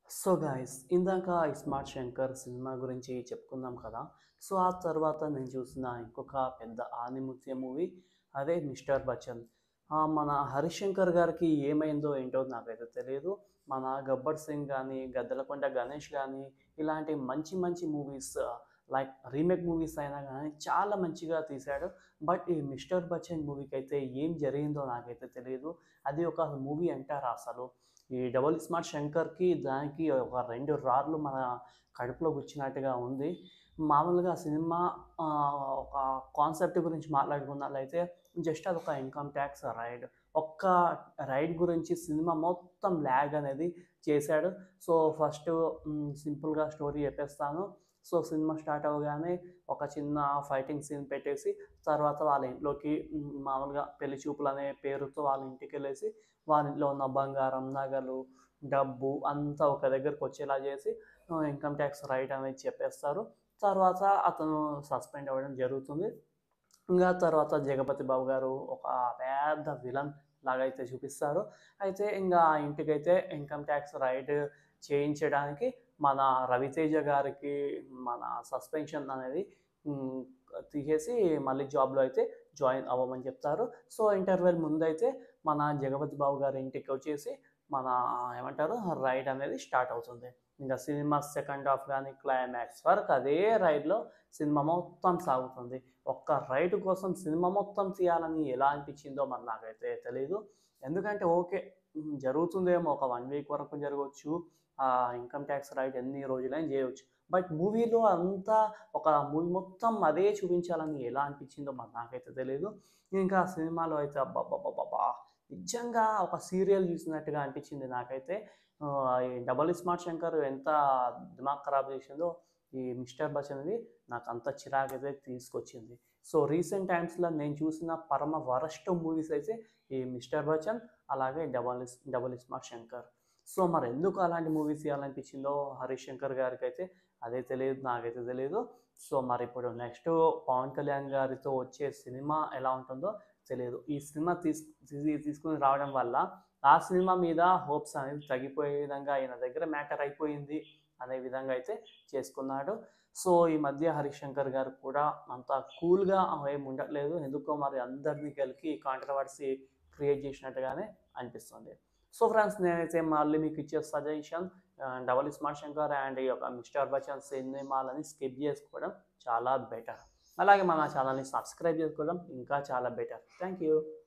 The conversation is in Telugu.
సో గాయస్ ఇందాక ఇస్మార్ట్ శంకర్ సినిమా గురించి చెప్పుకుందాం కదా సో ఆ తర్వాత నేను చూసిన ఇంకొక పెద్ద ఆనిముత్య మూవీ అదే మిస్టర్ బచ్చన్ ఆ, మన హరిశంకర్ గారికి ఏమైందో ఏంటో నాకైతే తెలియదు మన గబ్బర్ సింగ్ కానీ గద్దలకొండ గణేష్ కానీ ఇలాంటి మంచి మంచి మూవీస్ లైక్ రీమేక్ మూవీస్ అయినా కానీ చాలా మంచిగా తీశాడు బట్ ఈ మిస్టర్ బచ్చన్ మూవీకి అయితే ఏం జరిగిందో నాకైతే తెలియదు అది ఒక మూవీ అంటారా అసలు ఈ డబుల్ స్మార్ట్ శంకర్కి దానికి ఒక రెండు రార్లు మన కడుపులో గుచ్చినట్టుగా ఉంది మామూలుగా సినిమా ఆ, ఒక కాన్సెప్ట్ గురించి మాట్లాడుకున్నట్లయితే జస్ట్ అది ఒక ఇన్కమ్ ట్యాక్స్ రైడ్ ఒక్క రైడ్ గురించి సినిమా మొత్తం ల్యాగ్ అనేది చేశాడు సో ఫస్ట్ సింపుల్గా స్టోరీ చెప్పేస్తాను సో సినిమా స్టార్ట్ అవ్వగానే ఒక చిన్న ఫైటింగ్ సీన్ పెట్టేసి తర్వాత వాళ్ళ ఇంట్లోకి మ్, మామూలుగా పెళ్లి చూపులు అనే పేరుతో వాళ్ళ ఇంటికి వెళ్ళేసి వాళ్ళ ఇంట్లో ఉన్న బంగారం నగలు డబ్బు అంతా ఒక దగ్గరకు వచ్చేలా చేసి ఇన్కమ్ ట్యాక్స్ రైట్ అనేది చెప్పేస్తారు తర్వాత అతను సస్పెండ్ అవ్వడం జరుగుతుంది ఇంకా తర్వాత జగపతి బాబు గారు ఒక పెద్ద విలన్ లాగా అయితే చూపిస్తారు అయితే ఇంకా ఆ ఇంటికైతే ఇన్కమ్ ట్యాక్స్ రైట్ చేయించడానికి మన రవితేజ గారికి మన సస్పెన్షన్ అనేది మ్, తీసేసి మళ్ళీ జాబ్లో అయితే జాయిన్ అవ్వమని చెప్తారు సో ఇంటర్వెల్ ముందైతే మన జగపతి బాబు గారి ఇంటికి వచ్చేసి మన ఏమంటారు రైడ్ అనేది స్టార్ట్ అవుతుంది ఇంకా సినిమా సెకండ్ హాఫ్ కానీ క్లైమాక్స్ వరకు అదే రైడ్లో సినిమా మొత్తం సాగుతుంది ఒక్క రైడ్ కోసం సినిమా మొత్తం తీయాలని ఎలా అనిపించిందో మరి నాకైతే తెలియదు ఎందుకంటే ఓకే ఉమ్, జరుగుతుందేమో ఒక వన్ వీక్ వరకు జరగవచ్చు ఆ ఇన్కమ్ ట్యాక్స్ రైట్ ఎన్ని రోజులైనా చేయవచ్చు బట్ మూవీలో అంతా ఒక మూవీ మొత్తం అదే చూపించాలని ఎలా అనిపించిందో మరి నాకైతే తెలియదు ఇంకా సినిమాలో అయితే అబ్బాబ్బాబ్బా నిజంగా ఒక సీరియల్ చూసినట్టుగా అనిపించింది నాకైతే ఆ, ఈ డబల్ స్మార్ట్ శంకర్ ఎంత దిమాగ్ ఖరాబ్ చేసిందో ఈ మిస్టర్ బచ్చన్ అనేది నాకు అంత చిరాకైతే తీసుకొచ్చింది సో రీసెంట్ టైమ్స్లో నేను చూసిన పరమ వరస్ట్ మూవీస్ అయితే ఈ మిస్టర్ బచ్చన్ అలాగే double double smart Shankar so మరి ఎందుకు అలాంటి మూవీస్ తీయాలనిపించిందో హరీష్ శంకర్ గారికి అయితే అదే తెలియదు నాకైతే తెలియదు సో మరి ఇప్పుడు నెక్స్ట్ పవన్ కళ్యాణ్ గారితో వచ్చే సినిమా ఎలా ఉంటుందో తెలియదు ఈ సినిమా తీస్ తీసి- తీసుకుని రావడం వల్ల ఆ సినిమా మీద హోప్స్ అనేది తగ్గిపోయే విధంగా ఆయన దగ్గర మ్యాటర్ అయిపోయింది అనే విధంగా అయితే చేసుకున్నాడు సో ఈ మధ్య హరీష్ శంకర్ గారు కూడా అంత కూల్గా ఏం ఉండట్లేదు ఎందుకో మరి అందరినీ కలిపి కాంట్రవర్సీ క్రియేట్ చేసినట్టుగానే అనిపిస్తుంది సో ఫ్రెండ్స్ నేనైతే మళ్ళీ మీకు ఇచ్చే suggestion double smart Shankar and ఈ యొక్క మిస్టర్ బచ్చన్ సినిమాలని స్కిప్ చేసుకోవడం చాలా బెటర్ అలాగే మన ఛానల్ని సబ్స్క్రైబ్ చేసుకోవడం ఇంకా చాలా బెటర్ థ్యాంక్ యూ